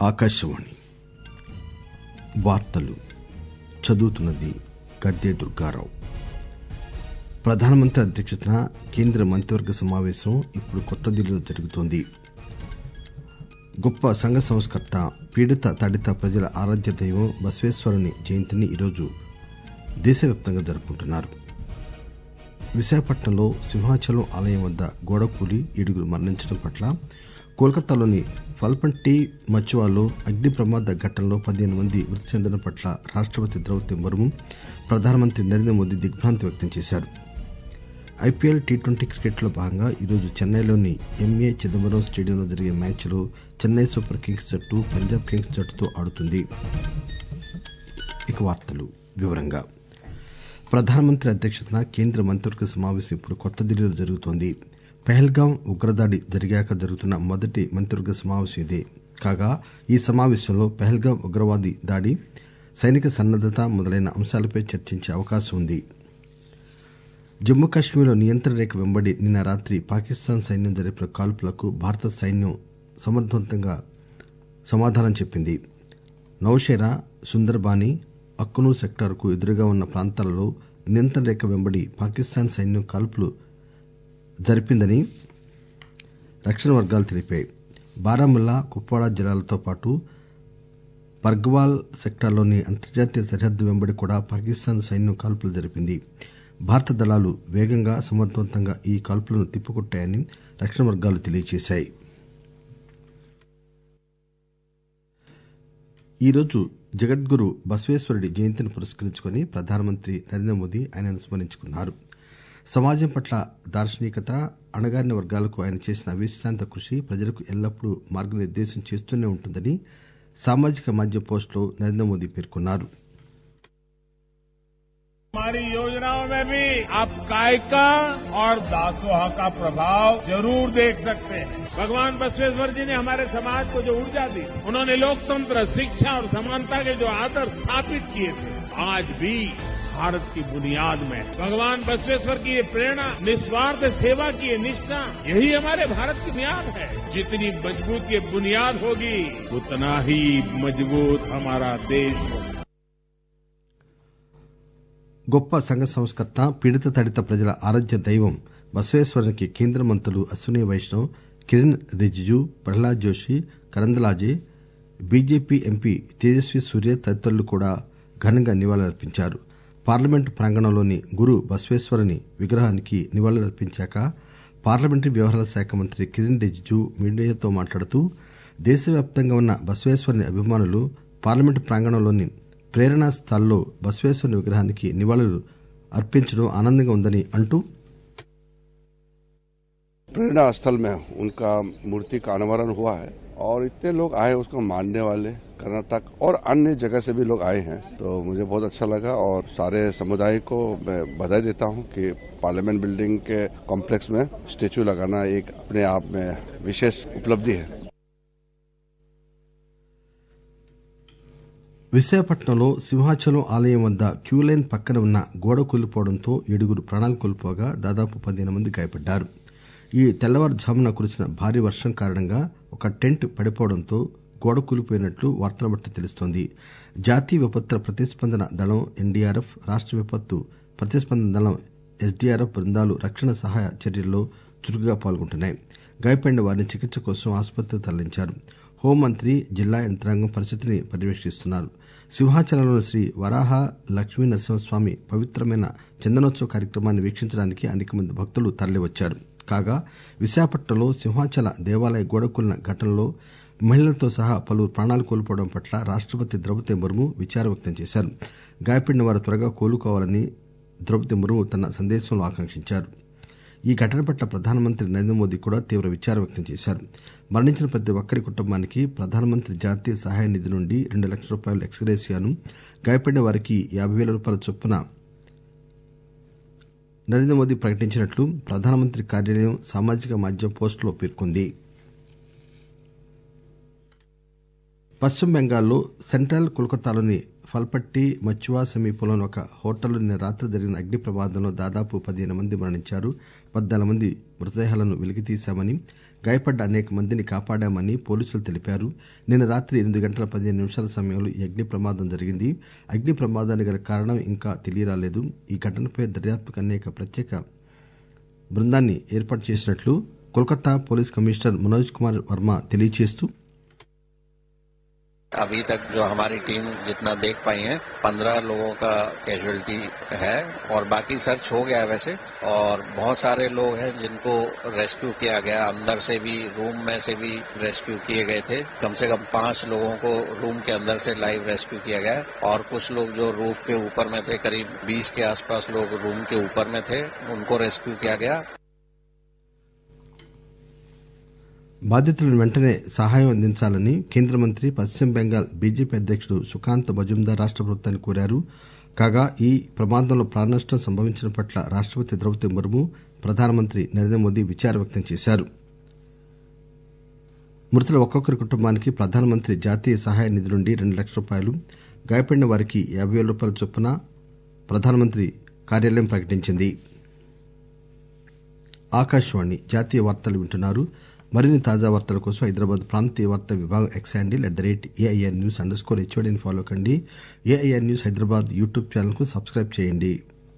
ఆకాశవాణి వార్తలు చదువుతున్నది గద్దె దుర్గారావు ప్రధానమంత్రి అధ్యక్షతన కేంద్ర మంత్రివర్గ సమావేశం ఇప్పుడు కొత్త ఢిల్లీలో జరుగుతోంది గొప్ప సంఘ సంస్కర్త పీడిత తడిత ప్రజల ఆరాధ్య దైవం బసవేశ్వరుని జయంతిని ఈరోజు దేశవ్యాప్తంగా జరుపుకుంటున్నారు విశాఖపట్నంలో సింహాచలం ఆలయం వద్ద గోడకూలి ఏడుగురు మరణించడం పట్ల కోల్కతాలోని పల్పంటి మచ్వాలో అగ్ని ప్రమాద ఘటనలో పదిహేను మంది మృతి చెందడం పట్ల రాష్టపతి ద్రౌపది ముర్ము ప్రధానమంత్రి నరేంద్ర మోదీ దిగ్భ్రాంతి వ్యక్తం చేశారు ఐపీఎల్ టీ ట్వంటీ క్రికెట్లో భాగంగా ఈరోజు చెన్నైలోని ఎంఏ చిదంబరం స్టేడియంలో జరిగే మ్యాచ్లో చెన్నై సూపర్ కింగ్స్ జట్టు పంజాబ్ కింగ్స్ జట్టుతో ఆడుతుంది ఇక వార్తలు వివరంగా ప్రధానమంత్రి అధ్యక్షతన కేంద్ర మంత్రివర్గ సమావేశం ఇప్పుడు కొత్త ఢిల్లీలో జరుగుతోంది పహల్గాం ఉగ్రదాడి జరిగాక జరుగుతున్న మొదటి మంత్రివర్గ సమావేశం ఇదే కాగా ఈ సమావేశంలో పహల్గాం ఉగ్రవాది దాడి సైనిక సన్నద్దత మొదలైన అంశాలపై చర్చించే అవకాశం ఉంది జమ్మూ కశ్మీర్లో నియంత్రణ రేఖ వెంబడి నిన్న రాత్రి పాకిస్తాన్ సైన్యం జరిపిన కాల్పులకు భారత సైన్యం సమర్థవంతంగా సమాధానం చెప్పింది నౌషేరా సుందర్బాని అక్కునూర్ సెక్టార్కు ఎదురుగా ఉన్న ప్రాంతాలలో నియంత్రణ రేఖ వెంబడి పాకిస్తాన్ సైన్యం కాల్పులు జరిపిందని రక్షణ వర్గాలు తెలిపాయి బారాముల్లా కుప్వాడా జిల్లాలతో పాటు పర్గ్వాల్ సెక్టార్లోని అంతర్జాతీయ సరిహద్దు వెంబడి కూడా పాకిస్తాన్ సైన్యం కాల్పులు జరిపింది భారత దళాలు వేగంగా సమర్థవంతంగా ఈ కాల్పులను తిప్పికొట్టాయని రక్షణ వర్గాలు తెలియజేశాయి ఈరోజు జగద్గురు బసవేశ్వరుడి జయంతిని పురస్కరించుకుని ప్రధానమంత్రి నరేంద్ర మోదీ ఆయనను స్మరించుకున్నారు సమాజం పట్ల దార్శనికత అణగారిన వర్గాలకు ఆయన చేసిన అవిశ్రాంత కృషి ప్రజలకు ఎల్లప్పుడూ మార్గనిర్దేశం చేస్తూనే ఉంటుందని సామాజిక మాధ్యమ పోస్టులో నరేంద్ర మోదీ పేర్కొన్నారు हमारी योजनाओं में भी आप कायका और दासोहा का प्रभाव जरूर देख सकते हैं भगवान बसवेश्वर जी ने हमारे समाज को जो ऊर्जा दी उन्होंने लोकतंत्र शिक्षा और समानता के जो आदर्श स्थापित किए थे आज भी भारत की बुनियाद में भगवान बसवेश्वर की ये प्रेरणा निस्वार्थ सेवा की ये निष्ठा यही हमारे भारत की बुनियाद है जितनी मजबूत ये बुनियाद होगी उतना ही मजबूत हमारा देश होगा గొప్ప సంఘ సంస్కర్త పీడిత తడిత ప్రజల ఆరాధ్య దైవం బసవేశ్వరునికి కేంద్ర మంత్రులు అశ్విని వైష్ణవ్ కిరణ్ రిజిజు ప్రహ్లాద్ జోషి కరందలాజే బీజేపీ ఎంపీ తేజస్వి సూర్య తదితరులు కూడా ఘనంగా నివాళులర్పించారు పార్లమెంటు ప్రాంగణంలోని గురు బసవేశ్వరుని విగ్రహానికి నివాళులర్పించాక పార్లమెంటరీ వ్యవహారాల శాఖ మంత్రి కిరణ్ రిజిజు మీడియాతో మాట్లాడుతూ దేశవ్యాప్తంగా ఉన్న బసవేశ్వరుని అభిమానులు పార్లమెంటు ప్రాంగణంలోని ప్రేరణా స్థాల్లో బసవేశ్వరుని విగ్రహానికి నివాళులు అర్పించడం ఆనందంగా ఉందని అంటూ प्रेरणा स्थल में उनका मूर्ति का अनावरण हुआ है और इतने लोग आए उसको मानने वाले कर्नाटक और अन्य जगह से भी लोग आए हैं तो मुझे बहुत अच्छा लगा और सारे समुदाय को मैं बधाई देता हूं कि पार्लियामेंट बिल्डिंग के कॉम्प्लेक्स में स्टेचू लगाना एक अपने आप में विशेष उपलब्धि है విశాఖపట్నంలో సింహాచలం ఆలయం వద్ద క్యూలైన్ పక్కన ఉన్న గోడ కూలిపోవడంతో ఏడుగురు ప్రాణాలు కోల్పోగా దాదాపు పదిహేను మంది గాయపడ్డారు ఈ తెల్లవారుఝామున కురిసిన భారీ వర్షం కారణంగా ఒక టెంట్ పడిపోవడంతో గోడ కూలిపోయినట్లు వార్తల బట్టి తెలుస్తోంది జాతీయ విపత్తుల ప్రతిస్పందన దళం ఎన్డీఆర్ఎఫ్ రాష్ట విపత్తు ప్రతిస్పందన దళం ఎస్డీఆర్ఎఫ్ బృందాలు రక్షణ సహాయ చర్యల్లో చురుకుగా పాల్గొంటున్నాయి గాయపడిన వారిని చికిత్స కోసం ఆసుపత్రికి తరలించారు హోంమంత్రి జిల్లా యంత్రాంగం పరిస్థితిని పర్యవేక్షిస్తున్నారు సింహాచలంలోని శ్రీ వరాహ లక్ష్మీ నరసింహస్వామి పవిత్రమైన చందనోత్సవ కార్యక్రమాన్ని వీక్షించడానికి అనేక మంది భక్తులు తరలివచ్చారు కాగా విశాఖపట్నంలో సింహాచల దేవాలయ గోడకూలిన ఘటనలో మహిళలతో సహా పలువురు ప్రాణాలు కోల్పోవడం పట్ల రాష్టపతి ద్రౌపది ముర్ము విచారం వ్యక్తం చేశారు గాయపడిన వారు త్వరగా కోలుకోవాలని ద్రౌపది ముర్ము తన సందేశంలో ఆకాంక్షించారు ఈ ఘటన పట్ల ప్రధానమంత్రి నరేంద్ర మోదీ కూడా తీవ్ర విచారం వ్యక్తం చేశారు మరణించిన ప్రతి ఒక్కరి కుటుంబానికి ప్రధానమంత్రి జాతీయ సహాయ నిధి నుండి రెండు లక్షల రూపాయల ఎక్స్గ్రేసియాను గాయపడిన వారికి యాబై పేల రూపాయల చొప్పున నరేంద్ర మోదీ ప్రకటించినట్లు ప్రధానమంత్రి కార్యాలయం సామాజిక మాధ్యమ పోస్టులో పేర్కొంది పశ్చిమ బెంగాల్లో సెంట్రల్ కోల్కతాలోని ఫల్పట్టి మచ్వా సమీపంలోని ఒక హోటల్లో నిన్న రాత్రి జరిగిన అగ్ని ప్రమాదంలో దాదాపు పదిహేను మంది మరణించారు పద్నాలుగు మంది మృతదేహాలను వెలికితీశామని గాయపడ్డ అనేక మందిని కాపాడామని పోలీసులు తెలిపారు నిన్న రాత్రి ఎనిమిది గంటల పదిహేను నిమిషాల సమయంలో ఈ అగ్ని ప్రమాదం జరిగింది అగ్ని ప్రమాదానికి గల కారణం ఇంకా తెలియరాలేదు ఈ ఘటనపై దర్యాప్తుకు అనేక ప్రత్యేక బృందాన్ని ఏర్పాటు చేసినట్లు కోల్కతా పోలీస్ కమిషనర్ మనోజ్ కుమార్ వర్మ తెలియజేస్తూ अभी तक जो हमारी टीम जितना देख पाई है पंद्रह लोगों का कैजुअलिटी है और बाकी सर्च हो गया है वैसे और बहुत सारे लोग हैं जिनको रेस्क्यू किया गया अंदर से भी रूम में से भी रेस्क्यू किए गए थे कम से कम पांच लोगों को रूम के अंदर से लाइव रेस्क्यू किया गया और कुछ लोग जो रूफ के ऊपर में थे करीब बीस के आसपास लोग रूम के ऊपर में थे उनको रेस्क्यू किया गया బాధితులను వెంటనే సహాయం అందించాలని కేంద్ర మంత్రి పశ్చిమ బెంగాల్ బీజేపీ అధ్యకుడు సుకాంత్ మజుందార్ రాష్ట ప్రభుత్వాన్ని కోరారు కాగా ఈ ప్రమాదంలో ప్రాణనష్టం సంభవించిన పట్ల రాష్టపతి ద్రౌపది ముర్ము ప్రధానమంత్రి నరేంద్ర మోదీ విచారం వ్యక్తం చేశారు మృతుల ఒక్కొక్కరి కుటుంబానికి ప్రధానమంత్రి జాతీయ సహాయ నిధి నుండి రెండు లక్షల రూపాయలు గాయపడిన వారికి యాబై పేల రూపాయల చొప్పున ప్రధానమంత్రి కార్యాలయం ప్రకటించింది ఆకాశవాణి జాతీయ వార్తలు వింటున్నారు మరిన్ని తాజా వార్తల కోసం హైదరాబాద్ ప్రాంతీయ వార్తా విభాగం X handle at the rate AIR news underscore హెచ్ఓడిని ఫాలో కండి AIR news Hyderabad YouTube channel కు సబ్స్క్రైబ్ చేయండి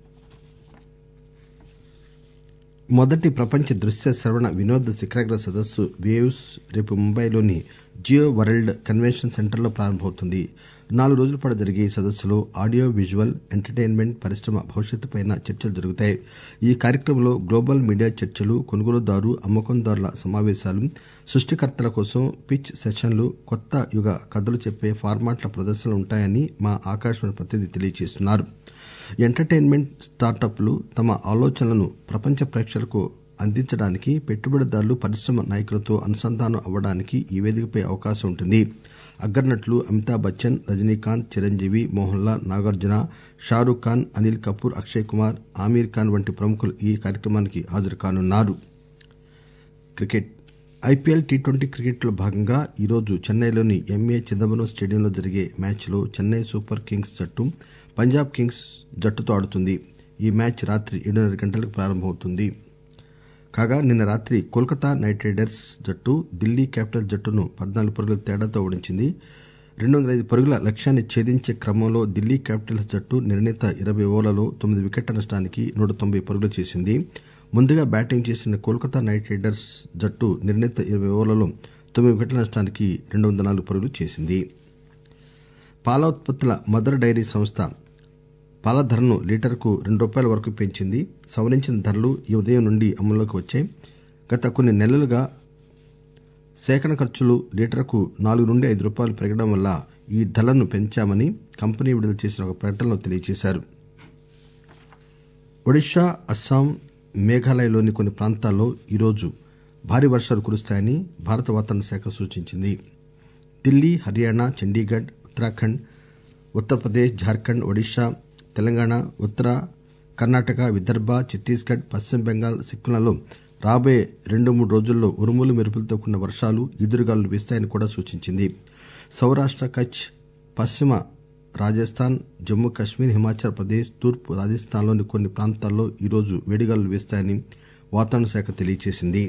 మొదటి ప్రపంచ దృశ్య శ్రవణ వినోద శిఖరాగ్ర సదస్సు వేవ్స్ రేపు ముంబైలోని జియో వరల్డ్ కన్వెన్షన్ సెంటర్లో ప్రారంభమవుతుంది నాలుగు రోజుల పాటు జరిగే ఈ సదస్సులో ఆడియో విజువల్ ఎంటర్టైన్మెంట్ పరిశ్రమ భవిష్యత్తుపై చర్చలు జరుగుతాయి ఈ కార్యక్రమంలో గ్లోబల్ మీడియా చర్చలు కొనుగోలుదారు అమ్మకందారుల సమావేశాలు సృష్టికర్తల కోసం పిచ్ సెషన్లు కొత్త యుగ కథలు చెప్పే ఫార్మాట్ల ప్రదర్శనలు ఉంటాయని మా ఆకాశవాణి ప్రతినిధి తెలియజేస్తున్నారు ఎంటర్టైన్మెంట్ స్టార్టప్లు తమ ఆలోచనలను ప్రపంచ ప్రేక్షకులకు అందించడానికి పెట్టుబడిదారులు పరిశ్రమ నాయకులతో అనుసంధానం అవ్వడానికి ఈ వేదికపై అవకాశం ఉంటుంది అగ్రనటులు అమితాబ్ బచ్చన్ రజనీకాంత్ చిరంజీవి మోహన్ లాల్ నాగార్జున షారూక్ ఖాన్ అనిల్ కపూర్ అక్షయ్ కుమార్ ఆమీర్ ఖాన్ వంటి ప్రముఖులు ఈ కార్యక్రమానికి హాజరు కానున్నారు క్రికెట్ ఐపీఎల్ టీ ట్వంటీ క్రికెట్లో భాగంగా ఈరోజు చెన్నైలోని ఎంఏ చిదంబరం స్టేడియంలో జరిగే మ్యాచ్లో చెన్నై సూపర్ కింగ్స్ జట్టు పంజాబ్ కింగ్స్ జట్టుతో ఆడుతుంది ఈ మ్యాచ్ రాత్రి ఏడున్నర గంటలకు ప్రారంభమవుతుంది కాగా నిన్న రాత్రి కోల్కతా నైట్ రైడర్స్ జట్టు ఢిల్లీ క్యాపిటల్స్ జట్టును పద్నాలుగు పరుగుల తేడాతో ఓడించింది రెండు వందల ఐదు పరుగుల లక్ష్యాన్ని ఛేదించే క్రమంలో ఢిల్లీ క్యాపిటల్స్ జట్టు నిర్ణీత ఇరవై ఓవర్లలో తొమ్మిది వికెట్ల నష్టానికి నూట తొంభై పరుగులు చేసింది ముందుగా బ్యాటింగ్ చేసిన కోల్కతా నైట్ రైడర్స్ జట్టు నిర్ణీత ఇరవై ఓవర్లలో తొమ్మిది వికెట్ల నష్టానికి రెండు వందల నాలుగు పరుగులు చేసింది పాల ఉత్పత్తుల మదర్ డైరీ సంస్థ పాల ధరను లీటర్కు రెండు రూపాయల వరకు పెంచింది సవరించిన ధరలు ఈ ఉదయం నుండి అమల్లోకి వచ్చాయి గత కొన్ని నెలలుగా సేకరణ ఖర్చులు లీటర్కు నాలుగు నుండి ఐదు రూపాయలు పెరగడం వల్ల ఈ ధరలను పెంచామని కంపెనీ విడుదల చేసిన ఒక ప్రకటనలో తెలియజేశారు ఒడిషా అస్సాం మేఘాలయలోని కొన్ని ప్రాంతాల్లో ఈరోజు భారీ వర్షాలు కురుస్తాయని భారత వాతావరణ శాఖ సూచించింది ఢిల్లీ హర్యానా చండీగఢ్ ఉత్తరాఖండ్ ఉత్తరప్రదేశ్ జార్ఖండ్ ఒడిషా తెలంగాణ ఉత్తర కర్ణాటక విదర్భ ఛత్తీస్గఢ్ పశ్చిమ బెంగాల్ సిక్కింలలో రాబోయే రెండు మూడు రోజుల్లో ఉరుములు మెరుపులతో కూడిన వర్షాలు ఈదురుగాలులు వీస్తాయని కూడా సూచించింది సౌరాష్ట కచ్ పశ్చిమ రాజస్థాన్ జమ్మూ కశ్మీర్ హిమాచల్ ప్రదేశ్ తూర్పు రాజస్థాన్లోని కొన్ని ప్రాంతాల్లో ఈరోజు వేడిగాలులు వీస్తాయని వాతావరణ శాఖ తెలియజేసింది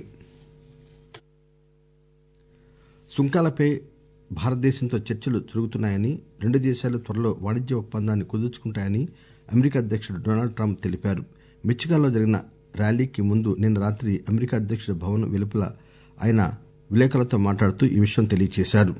సుంకాలపై భారతదేశంతో చర్చలు జరుగుతున్నాయని రెండు దేశాలు త్వరలో వాణిజ్య ఒప్పందాన్ని కుదుర్చుకుంటాయని అమెరికా అధ్యక్షుడు డొనాల్డ్ ట్రంప్ తెలిపారు మిచిగాన్లో జరిగిన ర్యాలీకి ముందు నిన్న రాత్రి అమెరికా అధ్యక్షుడి భవనం వెలుపల ఆయన విలేకరులతో మాట్లాడుతూ ఈ విషయం తెలియజేశారు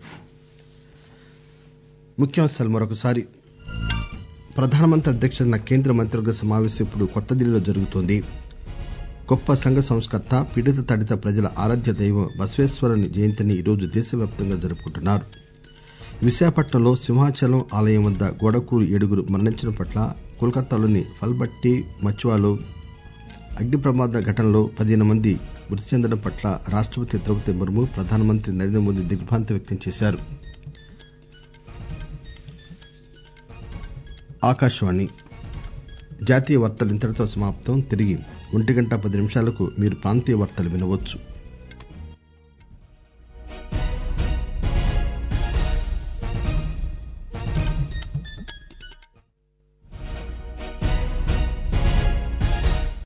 ముఖ్యాంశాలు మరొకసారి ప్రధానమంత్రి అధ్యక్షతన కేంద్ర మంత్రివర్గ సమావేశం ఇప్పుడు కొత్త ఢిల్లీలో జరుగుతోంది గొప్ప సంఘ సంస్కర్త పీడిత తడిత ప్రజల ఆరాధ్య దైవం బసవేశ్వరుని జయంతిని ఈరోజు దేశవ్యాప్తంగా జరుపుకుంటున్నారు విశాఖపట్నంలో సింహాచలం ఆలయం వద్ద గోడకూరు ఏడుగురు మరణించిన పట్ల కోల్కతాలోని ఫల్బట్టి మచ్వాలో అగ్ని ప్రమాద ఘటనలో పదిహేను మంది మృతి చెందడం పట్ల రాష్టపతి ద్రౌపది ముర్ము ప్రధానమంత్రి నరేంద్ర మోదీ దిగ్భ్రాంతి వ్యక్తం చేశారు ఆకాశవాణి జాతీయ వార్తలు ఇంతటితో సమాప్తం తిరిగి ఒంటి గంట పది నిమిషాలకు మీరు ప్రాంతీయ వార్తలు వినవచ్చు